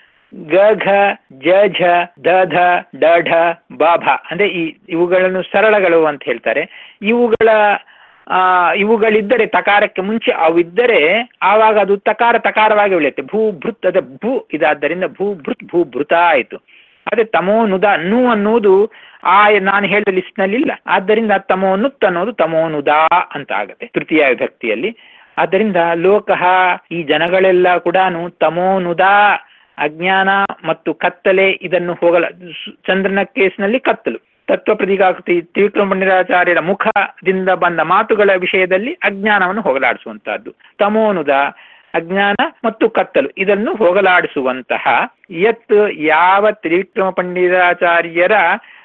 ಗ ಘ ಜ ಝ ದ ಧ ಡ ಢ ಬ ಭ ಅಂದ್ರೆ ಈ ಇವುಗಳನ್ನು ಸರಳಗಳು ಅಂತ ಹೇಳ್ತಾರೆ ಇವುಗಳ ಆ ಇವುಗಳಿದ್ದರೆ ತಕಾರಕ್ಕೆ ಮುಂಚೆ ಅವಿದ್ದರೆ ಆವಾಗ ಅದು ತಕಾರ ತಕಾರವಾಗಿ ಉಳಿಯುತ್ತೆ ಭೂ ಭೃತ್ ಅದ ಭೂ ಇದಾದ್ದರಿಂದ ಭೂ ಭೃತ್ ಭೂ ಭೃತ ಆಯಿತು ಅದೇ ತಮೋನುದ ನು ಅನ್ನುವುದು ಆ ನಾನು ಹೇಳಿದ ಲಿಸ್ಟ್ನಲ್ಲಿ ಇಲ್ಲ ಆದ್ದರಿಂದ ತಮೋನುತ್ ಅನ್ನೋದು ತಮೋನುದ ಅಂತ ಆಗತ್ತೆ ತೃತೀಯ ವಿಭಕ್ತಿಯಲ್ಲಿ ಆದ್ದರಿಂದ ಲೋಕಃ ಈ ಜನಗಳೆಲ್ಲ ಕೂಡ ತಮೋನುದ ಅಜ್ಞಾನ ಮತ್ತು ಕತ್ತಲೆ ಇದನ್ನು ಹೋಗಲ ಚಂದ್ರನ ಕೇಸ್ನಲ್ಲಿ ಕತ್ತಲು ತತ್ವ ಪ್ರತಿಕಾಕೃತಿ ತ್ರಿವಿಕ್ರಮ ಪಂಡಿತಾಚಾರ್ಯರ ಮುಖದಿಂದ ಬಂದ ಮಾತುಗಳ ವಿಷಯದಲ್ಲಿ ಅಜ್ಞಾನವನ್ನು ಹೋಗಲಾಡಿಸುವಂತಹದ್ದು ತಮೋನುದ ಅಜ್ಞಾನ ಮತ್ತು ಕತ್ತಲು ಇದನ್ನು ಹೋಗಲಾಡಿಸುವಂತಹ ಯತ್ ಯಾವ ತ್ರಿವಿಕ್ರಮ ಪಂಡಿತಾಚಾರ್ಯರ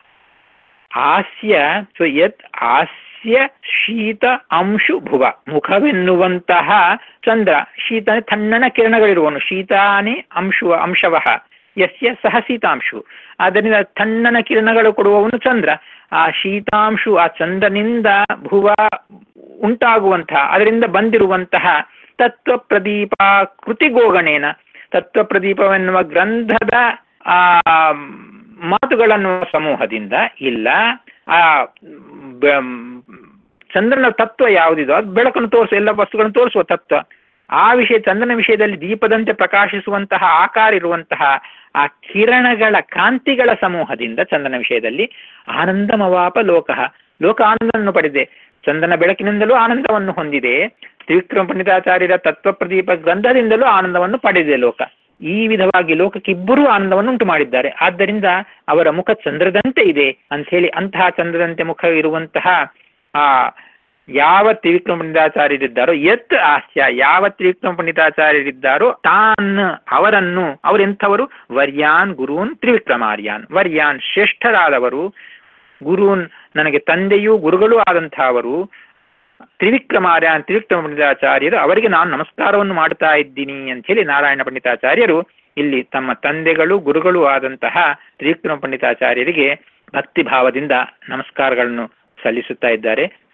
ಹಾಸ್ಯ ಸೊ ಯತ್ ಹಾಸ್ಯ ಶೀತ ಅಂಶು ಭುವ ಮುಖವೆನ್ನುವಂತಹ ಚಂದ್ರ ಶೀತ ತಣ್ಣನ ಕಿರಣಗಳಿರುವನು ಶೀತಾನೇ ಅಂಶು ಅಂಶವಹ ಯಸ್ಯ ಸಹ ಶೀತಾಂಶು ಆದ್ದರಿಂದ ತಣ್ಣನ ಕಿರಣಗಳು ಕೊಡುವವನು ಚಂದ್ರ ಆ ಶೀತಾಂಶು ಆ ಚಂದ್ರನಿಂದ ಭುವ ಉಂಟಾಗುವಂತಹ ಅದರಿಂದ ಬಂದಿರುವಂತಹ ತತ್ವ ಪ್ರದೀಪ ಕೃತಿಗೋಗಣೇನ ತತ್ವ ಪ್ರದೀಪವೆನ್ನುವ ಗ್ರಂಥದ ಆ ಮಾತುಗಳನ್ನು ಸಮೂಹದಿಂದ ಇಲ್ಲ ಆ ಚಂದ್ರನ ತತ್ವ ಯಾವುದಿದೋ ಅದು ಬೆಳಕನ್ನು ತೋರಿಸುವ ಎಲ್ಲ ವಸ್ತುಗಳನ್ನು ತೋರಿಸುವ ತತ್ವ ಆ ವಿಷಯ ಚಂದನ ವಿಷಯದಲ್ಲಿ ದೀಪದಂತೆ ಪ್ರಕಾಶಿಸುವಂತಹ ಆಕಾರ ಇರುವಂತಹ ಆ ಕಿರಣಗಳ ಕಾಂತಿಗಳ ಸಮೂಹದಿಂದ ಚಂದನ ವಿಷಯದಲ್ಲಿ ಆನಂದಮವಾಪ ಲೋಕ ಲೋಕ ಆನಂದವನ್ನು ಪಡೆದಿದೆ ಚಂದನ ಬೆಳಕಿನಿಂದಲೂ ಆನಂದವನ್ನು ಹೊಂದಿದೆ ತ್ರಿವಿಕ್ರಮ ಪಂಡಿತಾಚಾರ್ಯರ ತತ್ವ ಪ್ರದೀಪ ಗಂಧದಿಂದಲೂ ಆನಂದವನ್ನು ಪಡೆದಿದೆ ಲೋಕ ಈ ವಿಧವಾಗಿ ಲೋಕಕ್ಕಿಬ್ಬರೂ ಆನಂದವನ್ನು ಉಂಟು ಮಾಡಿದ್ದಾರೆ ಆದ್ದರಿಂದ ಅವರ ಮುಖ ಚಂದ್ರದಂತೆ ಇದೆ ಅಂತ ಹೇಳಿ ಅಂತಹ ಚಂದ್ರದಂತೆ ಮುಖ ಇರುವಂತಹ ಆ ಯಾವ ತ್ರಿವಿಕ್ರಮ ಪಂಡಿತಾಚಾರ್ಯರಿದ್ದಾರೋ ಎತ್ ಹಾಸ್ಯ ಯಾವ ತ್ರಿವಿಕ್ರಮ ಪಂಡಿತಾಚಾರ್ಯರಿದ್ದಾರೋ ತಾನ್ ಅವರನ್ನು ಅವರೆಂಥವರು ವರ್ಯಾನ್ ಗುರೂನ್ ತ್ರಿವಿಕ್ರಮಾರ್ಯಾನ್ ವರ್ಯಾನ್ ಶ್ರೇಷ್ಠರಾದವರು ಗುರೂನ್ ನನಗೆ ತಂದೆಯೂ ಗುರುಗಳೂ ಆದಂತಹವರು ತ್ರಿವಿಕ್ರಮಾರ್ಯಾನ್ ತ್ರಿವಿಕ್ರಮ ಪಂಡಿತಾಚಾರ್ಯರು ಅವರಿಗೆ ನಾನು ನಮಸ್ಕಾರವನ್ನು ಮಾಡ್ತಾ ಇದ್ದೀನಿ ಅಂತ ಹೇಳಿ ನಾರಾಯಣ ಪಂಡಿತಾಚಾರ್ಯರು ಇಲ್ಲಿ ತಮ್ಮ ತಂದೆಗಳು ಗುರುಗಳು ಆದಂತಹ ತ್ರಿವಿಕ್ರಮ ಪಂಡಿತಾಚಾರ್ಯರಿಗೆ ಭಕ್ತಿ ಭಾವದಿಂದ ನಮಸ್ಕಾರಗಳನ್ನು ಸಲ್ಲಿಸುತ್ತಾ ಇದ್ದಾರೆ ಸೊ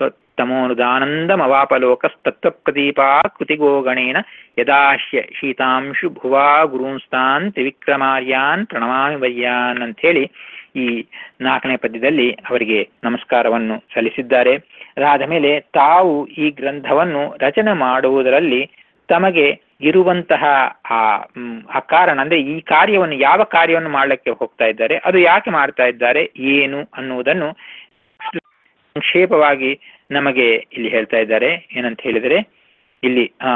ತಮೋನುದಾನಂದಮವಾಪಲೋಕಸ್ತತ್ವ ಪ್ರದೀಪಾ ಕೃತಿಗೋ ಗಣೇನ ಯದಾಶ್ಯ ಶೀತಾಂಶು ಭುವಾ ಗುರುಂಸ್ತಾನ್ ತ್ರಿವಿಕ್ರಮಾರ್ಯಾನ್ ಪ್ರಣಮಾಮಿ ವಯ್ಯಾನ್ ಅಂತ ಹೇಳಿ ಈ ನಾಲ್ಕನೇ ಪದ್ಯದಲ್ಲಿ ಅವರಿಗೆ ನಮಸ್ಕಾರವನ್ನು ಸಲ್ಲಿಸಿದ್ದಾರೆ ಅದಾದ ಮೇಲೆ ತಾವು ಈ ಗ್ರಂಥವನ್ನು ರಚನೆ ಮಾಡುವುದರಲ್ಲಿ ತಮಗೆ ಇರುವಂತಹ ಆ ಮ್, ಆ ಕಾರಣ ಅಂದ್ರೆ ಈ ಕಾರ್ಯವನ್ನು ಯಾವ ಕಾರ್ಯವನ್ನು ಮಾಡಲಿಕ್ಕೆ ಹೋಗ್ತಾ ಇದ್ದಾರೆ ಅದು ಯಾಕೆ ಮಾಡ್ತಾ ಇದ್ದಾರೆ ಏನು ಅನ್ನುವುದನ್ನು ಸಂಕ್ಷೇಪವಾಗಿ ನಮಗೆ ಇಲ್ಲಿ ಹೇಳ್ತಾ ಇದ್ದಾರೆ ಏನಂತ ಹೇಳಿದರೆ ಇಲ್ಲಿ ಆ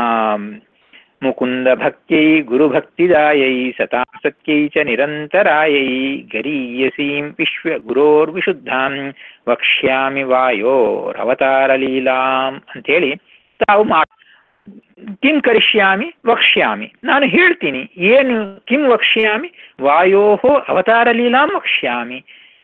ಮುಕುಂದ ಭಕ್ತ್ಯೈ ಗುರುಭಕ್ತಿದಾಯೈ ಸತಾ ಸತ್ಯೈ ಚ ನಿರಂತರಾಯೈ ಗರೀಯಸೀಂ ವಿಶ್ವ ಗುರೋರ್ವಿಶುದ್ಧಾಂ ವಕ್ಷ್ಯಾಮಿ ವಾಯೋರವತಾರ ಲೀಲಾಂ ಅಂತೇಳಿ ತಾವು ಮಾ ಕಿಂ ಕರಿಷ್ಯಾಮಿ ವಕ್ಷ್ಯಾಮಿ ನಾನು ಹೇಳ್ತೀನಿ ಏನು ಕಿಂ ವಕ್ಷ್ಯಾಮಿ ವಾಯೋಹೋ ಅವತಾರ ಲೀಲಾಂ ವಕ್ಷ್ಯಾಮಿ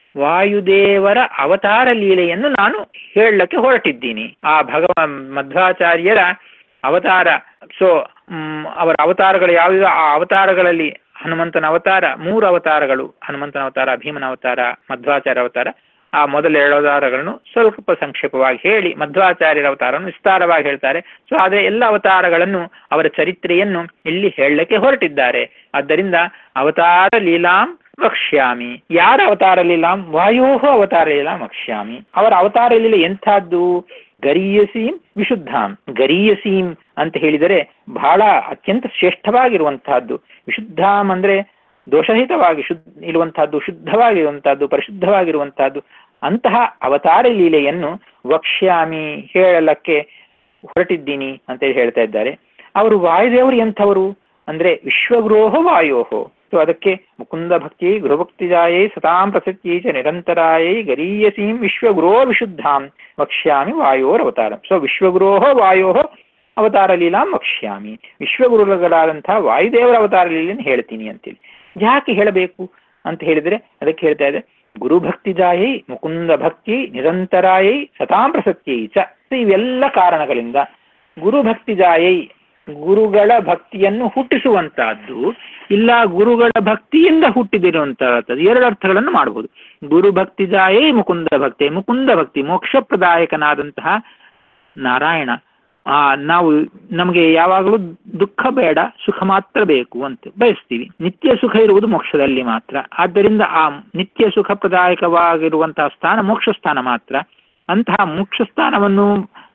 ವಾಯುದೇವರ ಅವತಾರ ಲೀಲೆಯನ್ನು ನಾನು ಹೇಳಕ್ಕೆ ಹೊರಟಿದ್ದೀನಿ ಆ ಭಗವ ಮಧ್ವಾಚಾರ್ಯರ ಅವತಾರ ಸೊ ಅವರ ಅವತಾರಗಳು ಯಾವುವು ಆ ಅವತಾರಗಳಲ್ಲಿ ಹನುಮಂತನ ಅವತಾರ ಮೂರು ಅವತಾರಗಳು ಹನುಮಂತನ ಅವತಾರ ಭೀಮನ ಅವತಾರ ಮಧ್ವಾಚಾರ್ಯ ಅವತಾರ ಆ ಮೊದಲ ಎರಡು ಅವತಾರಗಳನ್ನು ಸ್ವಲ್ಪ ಸಂಕ್ಷೇಪವಾಗಿ ಹೇಳಿ ಮಧ್ವಾಚಾರ್ಯರ ಅವತಾರವನ್ನು ವಿಸ್ತಾರವಾಗಿ ಹೇಳ್ತಾರೆ ಸೊ ಆದರೆ ಎಲ್ಲ ಅವತಾರಗಳನ್ನು ಅವರ ಚರಿತ್ರೆಯನ್ನು ಇಲ್ಲಿ ಹೇಳಲಿಕ್ಕೆ ಹೊರಟಿದ್ದಾರೆ ಆದ್ದರಿಂದ ಅವತಾರ ಲೀಲಾಂ ವಕ್ಷ್ಯಾಮಿ ಯಾರ ಅವತಾರ ಲೀಲಾಂ ವಾಯೋಹ ಅವತಾರ ಲೀಲಾಂ ವಕ್ಷ್ಯಾಮಿ ಅವರ ಅವತಾರ ಲೀಲೆ ಎಂಥದ್ದು ಗರೀಯಸೀಂ ವಿಶುದ್ಧಾಂ ಗರೀಯಸೀಂ ಅಂತ ಹೇಳಿದರೆ ಬಹಳ ಅತ್ಯಂತ ಶ್ರೇಷ್ಠವಾಗಿರುವಂತಹದ್ದು ವಿಶುದ್ಧಾಂ ಅಂದ್ರೆ ದೋಷರಹಿತವಾಗಿ ಶುದ್ಧ ಇರುವಂತಹದ್ದು ಶುದ್ಧವಾಗಿರುವಂತಹದ್ದು ಪರಿಶುದ್ಧವಾಗಿರುವಂತಹದ್ದು ಅಂತಹ ಅವತಾರ ಲೀಲೆಯನ್ನು ವಕ್ಷ್ಯಾಮಿ ಹೇಳಲಕ್ಕೆ ಹೊರಟಿದ್ದೀನಿ ಅಂತೇಳಿ ಹೇಳ್ತಾ ಇದ್ದಾರೆ ಅವರು ವಾಯುದೇವರು ಎಂಥವರು ಅಂದ್ರೆ ವಿಶ್ವಗೃಹ ವಾಯೋಹೋ ಸೊ ಅದಕ್ಕೆ ಮುಕುಂದ ಭಕ್ತಿ ಗೃಹಭಕ್ತಿಜಾಯೈ ಸತಾಂ ಪ್ರಸತ್ಯೈ ಚ ನಿರಂತರಾಯೈ ಗರೀಯಸೀಂ ವಿಶ್ವಗುರೋ ವಿಶುದ್ಧಾಂ ವಕ್ಷ್ಯಾಮಿ ವಾಯೋರ್ ಅವತಾರಂ ಸೊ ವಿಶ್ವಗುರೋಹ ವಾಯೋಹ ಅವತಾರ ಲೀಲಾಂ ವಕ್ಷ್ಯಾಮಿ ವಿಶ್ವಗುರುಗಳಾದಂತಹ ವಾಯುದೇವರ ಅವತಾರ ಲೀಲೆಯನ್ನು ಹೇಳ್ತೀನಿ ಅಂತೇಳಿ ಯಾಕೆ ಹೇಳಬೇಕು ಅಂತ ಹೇಳಿದ್ರೆ ಅದಕ್ಕೆ ಹೇಳ್ತಾ ಇದೆ ಗುರುಭಕ್ತಿಜಾಯೈ ಮುಕುಂದ ಭಕ್ತಿ ನಿರಂತರಾಯೈ ಸತಾಂ ಪ್ರಸಕ್ತಿಯೈ ಚ ಸೊ ಇವೆಲ್ಲ ಕಾರಣಗಳಿಂದ ಗುರುಭಕ್ತಿಜಾಯೈ ಗುರುಗಳ ಭಕ್ತಿಯನ್ನು ಹುಟ್ಟಿಸುವಂತಹದ್ದು ಇಲ್ಲ ಗುರುಗಳ ಭಕ್ತಿಯಿಂದ ಹುಟ್ಟಿದಿರುವಂತಹದ್ದು ಎರಡು ಅರ್ಥಗಳನ್ನು ಮಾಡಬಹುದು ಗುರು ಭಕ್ತಿಜಾಯೇ ಮುಕುಂದ ಭಕ್ತಿ ಮುಕುಂದ ಭಕ್ತಿ ಮೋಕ್ಷಪ್ರದಾಯಕನಾದಂತಹ ನಾರಾಯಣ ಆ ನಾವು ನಮಗೆ ಯಾವಾಗಲೂ ದುಃಖ ಬೇಡ ಸುಖ ಮಾತ್ರ ಬೇಕು ಅಂತ ಬಯಸ್ತೀವಿ ನಿತ್ಯ ಸುಖ ಇರುವುದು ಮೋಕ್ಷದಲ್ಲಿ ಮಾತ್ರ ಆದ್ದರಿಂದ ಆ ನಿತ್ಯ ಸುಖ ಪ್ರದಾಯಕವಾಗಿರುವಂತಹ ಸ್ಥಾನ ಮೋಕ್ಷ ಸ್ಥಾನ ಮಾತ್ರ ಅಂತಹ ಮೋಕ್ಷ ಸ್ಥಾನವನ್ನು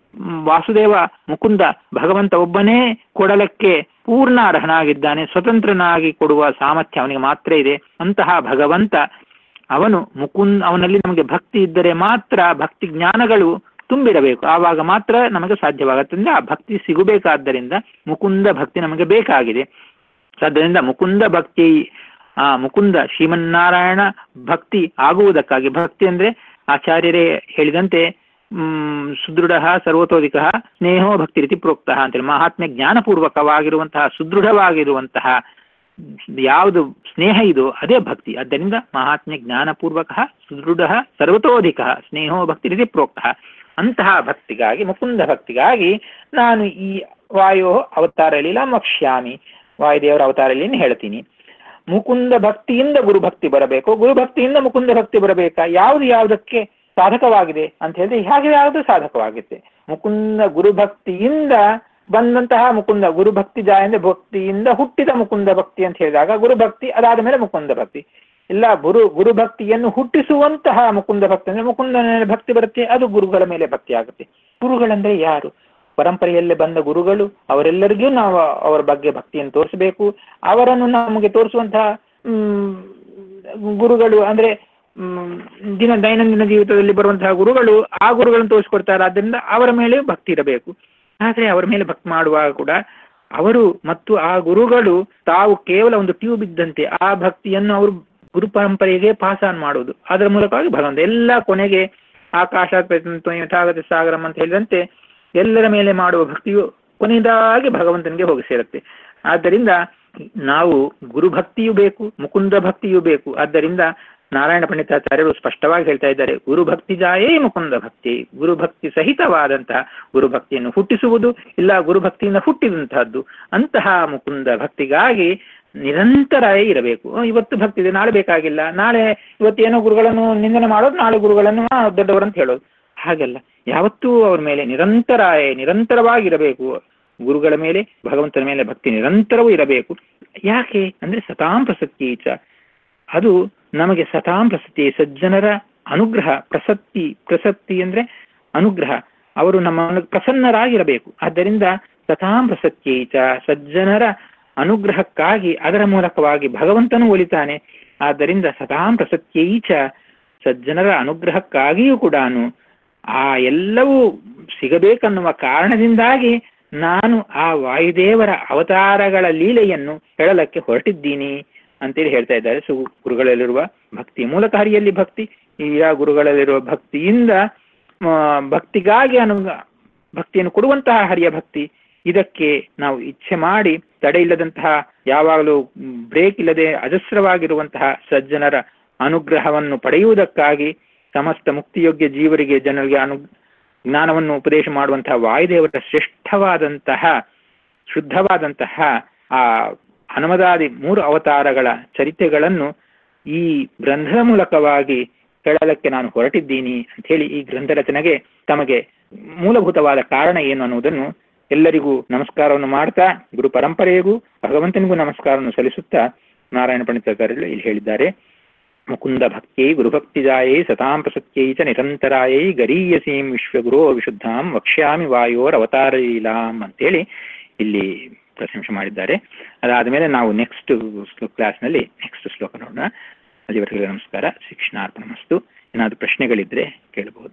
ವಾಸುದೇವ ಮುಕುಂದ ಭಗವಂತ ಒಬ್ಬನೇ ಕೊಡಲಕ್ಕೆ ಪೂರ್ಣ ಅರ್ಹನಾಗಿದ್ದಾನೆ ಸ್ವತಂತ್ರನಾಗಿ ಕೊಡುವ ಸಾಮರ್ಥ್ಯ ಅವನಿಗೆ ಮಾತ್ರ ಇದೆ ಅಂತಹ ಭಗವಂತ ಅವನು ಮುಕುಂದ್ ಅವನಲ್ಲಿ ನಮಗೆ ಭಕ್ತಿ ಇದ್ದರೆ ಮಾತ್ರ ಭಕ್ತಿ ಜ್ಞಾನಗಳು ತುಂಬಿರಬೇಕು ಆವಾಗ ಮಾತ್ರ ನಮಗೆ ಸಾಧ್ಯವಾಗುತ್ತದೆ ಆ ಭಕ್ತಿ ಸಿಗಬೇಕಾದ್ದರಿಂದ ಮುಕುಂದ ಭಕ್ತಿ ನಮಗೆ ಬೇಕಾಗಿದೆ ಆದ್ದರಿಂದ ಮುಕುಂದ ಭಕ್ತಿ ಆ ಮುಕುಂದ ಶ್ರೀಮನ್ನಾರಾಯಣ ಭಕ್ತಿ ಆಗುವುದಕ್ಕಾಗಿ ಭಕ್ತಿ ಅಂದ್ರೆ ಆಚಾರ್ಯರೇ ಹೇಳಿದಂತೆ ಹ್ಮ್ ಸುದೃಢ ಸರ್ವತೋಧಿಕ ಸ್ನೇಹೋ ಭಕ್ತಿ ರೀತಿ ಪ್ರೋಕ್ತ ಅಂತೇಳಿ ಮಹಾತ್ಮೆ ಜ್ಞಾನಪೂರ್ವಕವಾಗಿರುವಂತಹ ಸುದೃಢವಾಗಿರುವಂತಹ ಯಾವುದು ಸ್ನೇಹ ಇದೋ ಅದೇ ಭಕ್ತಿ ಆದ್ದರಿಂದ ಮಹಾತ್ಮ್ಯ ಜ್ಞಾನಪೂರ್ವಕ ಸುದೃಢ ಸರ್ವತೋಧಿಕ ಸ್ನೇಹೋ ಭಕ್ತಿ ರೀತಿ ಪ್ರೋಕ್ತ ಅಂತಹ ಭಕ್ತಿಗಾಗಿ ಮುಕುಂದ ಭಕ್ತಿಗಾಗಿ ನಾನು ಈ ವಾಯೋ ಅವತಾರ ಲೀಲಾ ವಕ್ಷ್ಯಾಮಿ ವಾಯುದೇವರ ಅವತಾರ ಲೀಲೆಯನ್ನು ಹೇಳ್ತೀನಿ ಮುಕುಂದ ಭಕ್ತಿಯಿಂದ ಗುರುಭಕ್ತಿ ಬರಬೇಕು ಗುರುಭಕ್ತಿಯಿಂದ ಮುಕುಂದ ಭಕ್ತಿ ಬರಬೇಕಾ ಯಾವುದು ಯಾವುದಕ್ಕೆ ಸಾಧಕವಾಗಿದೆ ಅಂತ ಹೇಳಿದ್ರೆ ಹೇಗೆ ಯಾವುದು ಸಾಧಕವಾಗುತ್ತೆ ಮುಕುಂದ ಗುರುಭಕ್ತಿಯಿಂದ ಬಂದಂತಹ ಮುಕುಂದ ಗುರುಭಕ್ತಿ ಜಾಯಂದ್ರೆ ಭಕ್ತಿಯಿಂದ ಹುಟ್ಟಿದ ಮುಕುಂದ ಭಕ್ತಿ ಅಂತ ಹೇಳಿದಾಗ ಗುರುಭಕ್ತಿ ಅದಾದ ಮೇಲೆ ಮುಕುಂದ ಭಕ್ತಿ ಇಲ್ಲ ಗುರು ಗುರುಭಕ್ತಿಯನ್ನು ಹುಟ್ಟಿಸುವಂತಹ ಮುಕುಂದ ಭಕ್ತಿ ಅಂದ್ರೆ ಮುಕುಂದನ ಮೇಲೆ ಭಕ್ತಿ ಬರುತ್ತೆ ಅದು ಗುರುಗಳ ಮೇಲೆ ಭಕ್ತಿ ಆಗುತ್ತೆ ಗುರುಗಳಂದ್ರೆ ಯಾರು ಪರಂಪರೆಯಲ್ಲಿ ಬಂದ ಗುರುಗಳು ಅವರೆಲ್ಲರಿಗೂ ನಾವು ಅವರ ಬಗ್ಗೆ ಭಕ್ತಿಯನ್ನು ತೋರಿಸಬೇಕು ಅವರನ್ನು ನಮಗೆ ತೋರಿಸುವಂತಹ ಹ್ಮ್, ಗುರುಗಳು ಅಂದ್ರೆ ಹ್ಮ್, ದಿನ ದೈನಂದಿನ ಜೀವಿತದಲ್ಲಿ ಬರುವಂತಹ ಗುರುಗಳು ಆ ಗುರುಗಳನ್ನು ತೋರಿಸ್ಕೊಡ್ತಾರೆ ಆದ್ದರಿಂದ ಅವರ ಮೇಲೆ ಭಕ್ತಿ ಇರಬೇಕು ಆದ್ರೆ ಅವರ ಮೇಲೆ ಭಕ್ತಿ ಮಾಡುವಾಗ ಕೂಡ ಅವರು ಮತ್ತು ಆ ಗುರುಗಳು ತಾವು ಕೇವಲ ಒಂದು ಟ್ಯೂಬ್ ಇದ್ದಂತೆ ಆ ಭಕ್ತಿಯನ್ನು ಅವರು ಗುರು ಪರಂಪರೆಗೆ ಪಾಸ್ ಆನ್ ಮಾಡುವುದು ಅದರ ಮೂಲಕವಾಗಿ ಭಗವಂತ ಎಲ್ಲ ಕೊನೆಗೆ ಆಕಾಶ ಯಥಾಗತ ಸಾಗರಂ ಅಂತ ಹೇಳಿದಂತೆ ಎಲ್ಲರ ಮೇಲೆ ಮಾಡುವ ಭಕ್ತಿಯು ಕೊನೆಯದಾಗಿ ಭಗವಂತನಿಗೆ ಹೋಗಿ ಸೇರುತ್ತೆ ಆದ್ದರಿಂದ ನಾವು ಗುರುಭಕ್ತಿಯೂ ಬೇಕು ಮುಕುಂದ ಭಕ್ತಿಯೂ ಬೇಕು ಆದ್ದರಿಂದ ನಾರಾಯಣ ಪಂಡಿತಾಚಾರ್ಯರು ಸ್ಪಷ್ಟವಾಗಿ ಹೇಳ್ತಾ ಇದ್ದಾರೆ ಗುರುಭಕ್ತಿ ಜಾಯೇ ಮುಕುಂದ ಭಕ್ತಿ ಗುರುಭಕ್ತಿ ಸಹಿತವಾದಂತಹ ಗುರುಭಕ್ತಿಯನ್ನು ಹುಟ್ಟಿಸುವುದು ಇಲ್ಲ ಗುರುಭಕ್ತಿಯಿಂದ ಹುಟ್ಟಿದಂತಹದ್ದು ಅಂತಹ ಮುಕುಂದ ಭಕ್ತಿಗಾಗಿ ನಿರಂತರವೇ ಇರಬೇಕು ಅಹ್, ಇವತ್ತು ಭಕ್ತಿ ಇದೆ ನಾಳೆ ಬೇಕಾಗಿಲ್ಲ ನಾಳೆ ಇವತ್ತೇನೋ ಗುರುಗಳನ್ನು ನಿಂದನೆ ಮಾಡೋದು ನಾಳೆ ಗುರುಗಳನ್ನು ಆ, ದೊಡ್ಡವರಂತ ಹೇಳೋದು ಹಾಗೆಲ್ಲ ಯಾವತ್ತೂ ಅವ್ರ ಮೇಲೆ ನಿರಂತರ ನಿರಂತರವಾಗಿರಬೇಕು ಗುರುಗಳ ಮೇಲೆ ಭಗವಂತನ ಮೇಲೆ ಭಕ್ತಿ ನಿರಂತರವೂ ಇರಬೇಕು ಯಾಕೆ ಅಂದ್ರೆ ಸತಾಂ ಪ್ರಸಕ್ತಿ ಚ ಅದು ನಮಗೆ ಸತಾಂ ಪ್ರಸಕ್ತಿ ಸಜ್ಜನರ ಅನುಗ್ರಹ ಪ್ರಸಕ್ತಿ ಪ್ರಸಕ್ತಿ ಅಂದ್ರೆ ಅನುಗ್ರಹ ಅವರು ನಮ್ಮ ಪ್ರಸನ್ನರಾಗಿರಬೇಕು ಆದ್ದರಿಂದ ಸತಾಂ ಪ್ರಸಕ್ತಿ ಚ ಸಜ್ಜನರ ಅನುಗ್ರಹಕ್ಕಾಗಿ ಅದರ ಮೂಲಕವಾಗಿ ಭಗವಂತನು ಒಲಿತಾನೆ ಆದ್ದರಿಂದ ಸತಾಂ ಪ್ರಸಕ್ತಿ ಚ ಸಜ್ಜನರ ಅನುಗ್ರಹಕ್ಕಾಗಿಯೂ ಕೂಡ ಆ ಎಲ್ಲವೂ ಸಿಗಬೇಕನ್ನುವ ಕಾರಣದಿಂದಾಗಿ ನಾನು ಆ ವಾಯುದೇವರ ಅವತಾರಗಳ ಲೀಲೆಯನ್ನು ಹೇಳಲಕ್ಕೆ ಹೊರಟಿದ್ದೀನಿ ಅಂತೇಳಿ ಹೇಳ್ತಾ ಇದ್ದಾರೆ ಸೊ ಗುರುಗಳಲ್ಲಿರುವ ಭಕ್ತಿ ಮೂಲಕ ಹರಿಯಲ್ಲಿ ಭಕ್ತಿ ಈಗ ಗುರುಗಳಲ್ಲಿರುವ ಭಕ್ತಿಯಿಂದ ಆ, ಭಕ್ತಿಗಾಗಿ ಅನು ಭಕ್ತಿಯನ್ನು ಕೊಡುವಂತಹ ಹರಿಯ ಭಕ್ತಿ ಇದಕ್ಕೆ ನಾವು ಇಚ್ಛೆ ಮಾಡಿ ತಡೆ ಇಲ್ಲದಂತಹ ಯಾವಾಗಲೂ ಬ್ರೇಕ್ ಇಲ್ಲದೆ ಅಜಸ್ರವಾಗಿರುವಂತಹ ಸಜ್ಜನರ ಅನುಗ್ರಹವನ್ನು ಪಡೆಯುವುದಕ್ಕಾಗಿ ಸಮಸ್ತ ಮುಕ್ತಿಯೋಗ್ಯ ಜೀವರಿಗೆ ಜನರಿಗೆ ಅನು ಜ್ಞಾನವನ್ನು ಉಪದೇಶ ಮಾಡುವಂತಹ ವಾಯುದೇವರ ಶ್ರೇಷ್ಠವಾದಂತಹ ಶುದ್ಧವಾದಂತಹ ಆ ಹನುಮದಾದಿ ಮೂರು ಅವತಾರಗಳ ಚರಿತ್ರೆಗಳನ್ನು ಈ ಗ್ರಂಥದ ಮೂಲಕವಾಗಿ ಹೇಳಲಕ್ಕೆ ನಾನು ಹೊರಟಿದ್ದೀನಿ ಅಂತ ಹೇಳಿ ಈ ಗ್ರಂಥ ರಚನೆಗೆ ತಮಗೆ ಮೂಲಭೂತವಾದ ಕಾರಣ ಏನು ಅನ್ನುವುದನ್ನು ಎಲ್ಲರಿಗೂ ನಮಸ್ಕಾರವನ್ನು ಮಾಡ್ತಾ ಗುರು ಪರಂಪರೆಗೂ ಭಗವಂತನಿಗೂ ನಮಸ್ಕಾರವನ್ನು ಸಲ್ಲಿಸುತ್ತಾ ನಾರಾಯಣ ಪಂಡಿತಾಚಾರ್ಯರು ಇಲ್ಲಿ ಹೇಳಿದ್ದಾರೆ ಮುಕುಂದ ಭಕ್ತಿಯೈ ಗುರುಭಕ್ತಿಜಾಯೈ ಸತಾಂ ಪ್ರಸತ್ಯೈ ಚ ನಿರಂತರಾಯೈ ಗರೀಯಸೀಂ ವಿಶ್ವಗುರೋ ವಿಶುದ್ಧಾಂ ವಕ್ಷ್ಯಾಮಿ ವಾಯೋರ್ ಅವತಾರಲೀಲಾಂ ಅಂತೇಳಿ ಇಲ್ಲಿ ಪ್ರಶಂಸೆ ಮಾಡಿದ್ದಾರೆ ಅದಾದ ಮೇಲೆ ನಾವು ನೆಕ್ಸ್ಟ್ ಕ್ಲಾಸ್ನಲ್ಲಿ ನೆಕ್ಸ್ಟ್ ಶ್ಲೋಕ ನೋಡೋಣ ಅಲ್ಲಿವರೆಗೆ ನಮಸ್ಕಾರ ಶಿಕ್ಷಣಾರ್ಪಣ ಮಸ್ತು ಏನಾದರೂ ಪ್ರಶ್ನೆಗಳಿದ್ರೆ ಕೇಳಬಹುದು